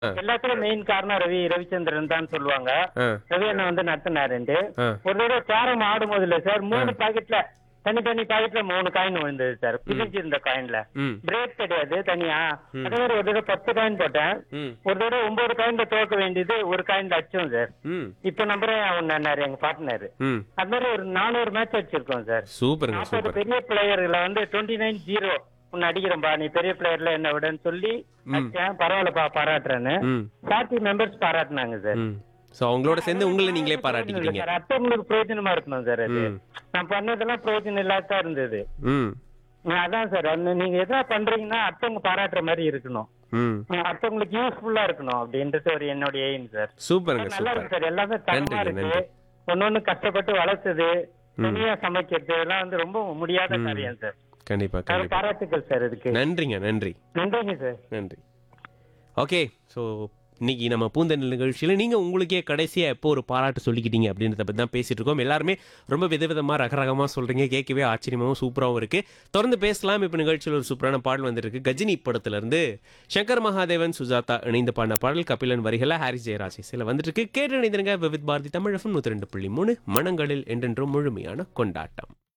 ஆ. எல்லாத்துக்கும் மெயின் காரணம் ரவி ரவிச்சந்திரன் தான் சொல்லுவாங்க ஆ ரவி அண்ணன் வந்து நடத்தினாருன்ட்டு ஆ ஒரு தடவை கேரம் ஆடும் போது இல்ல சார் மூணு பாக்கெட்ல தனித்தனி பாக்கெட்ல மூணு காயின் விழுந்தது சார் பிரிஞ்சு இருந்த காயின்ல ம் பிரேக் கிடையாது தனியா அதே மாதிரி ஒரு தடவை பத்து காயின் போட்டேன் ம் ஒரு தடவை ஒன்பது காயின்ல துவக்க வேண்டியது ஒரு காயின்ல அச்சோம் சார் ம் இப்ப நம்பரே ஒன்னாரு எங்க பார்ட்னர் ம் அது மாதிரி ஒரு நானூறு மேட்ச் வச்சிருக்கோம் சார் சூப்பருங்க நாற்பது சூப்பர் பெரிய பிளேயர்ல வந்து டுவெண்ட்டி நைன் ஜீரோ உன்னை அடிக்கிறேன்பா நீ பெரிய பிளேயர்ல என்ன விடன்னு சொல்லி அடிச்சேன் பரவாயில்லப்பா பாராட்டுறேன்னு ம் பார்ட்டி மெம்பர்ஸ் பாராட்டினாங்க சார் ம் ஸோ அவங்களோட சேர்ந்து உங்களை நீங்களே பாராட்டிக்கிட்டீங்க சார் அடுத்தவங்களுக்கு பிரயோஜனமா இருக்கணும் சார் அது ம் நான் பண்ணதெல்லாம் பிரயோஜனம் இல்லாத இருந்தது ம் நான் அதான் சார் அந்த நீங்க எதா பண்றீங்கன்னா அடுத்தவங்க பாராட்டுற மாதிரி இருக்கணும் ம் அடுத்தவங்களுக்கு யூஸ்ஃபுல்லா இருக்கணும் அப்படின்றது ஒரு என்னுடைய எய்ம் சார் சூப்பருங்க நல்லா சூப்பர் இருக்கு சார் எல்லாமே தரமா நன்றிங்க, இருக்கு நன்றி. ஒன்னொன்னு கஷ்டப்பட்டு வளர்த்தது தனியா சமைக்கிறது இதெல்லாம் வந்து ரொம்ப முடியாத காரியம் சார் கண்டிப்பா அது கண்டிப்பா பாராட்டுக்கள் சார் இதுக்கு நன்றிங்க நன்றி நன்றிங்க சார் நன்றி ஓகே ஸோ இன்னைக்கு நம்ம பூந்தெண்டல் நிகழ்ச்சியில் நீங்கள் உங்களுக்கே கடைசியாக எப்போ ஒரு பாராட்டு சொல்லிக்கிட்டீங்க அப்படின்றத பற்றி தான் பேசிட்டு இருக்கோம் எல்லாருமே ரொம்ப விதவிதமாக ரகரகமாக சொல்கிறீங்க கேட்கவே ஆச்சரியமாகவும் சூப்பராகவும் இருக்குது தொடர்ந்து பேசலாம் இப்போ நிகழ்ச்சியில் ஒரு சூப்பரான பாடல் வந்திருக்கு கஜினி படத்துலேருந்து சங்கர் மகாதேவன் சுஜாதா இணைந்து பாடின பாடல் கபிலன் வரிகளை ஹாரிஸ் ஜெயராஜ் இசையில் வந்துட்டு இருக்கு கேட்டு இணைந்திருங்க விவித் பாரதி தமிழ் நூற்றி ரெண்டு புள்ளி மூணு மனங்களில் என்றென்றும் முழுமையான கொண்டாட்டம்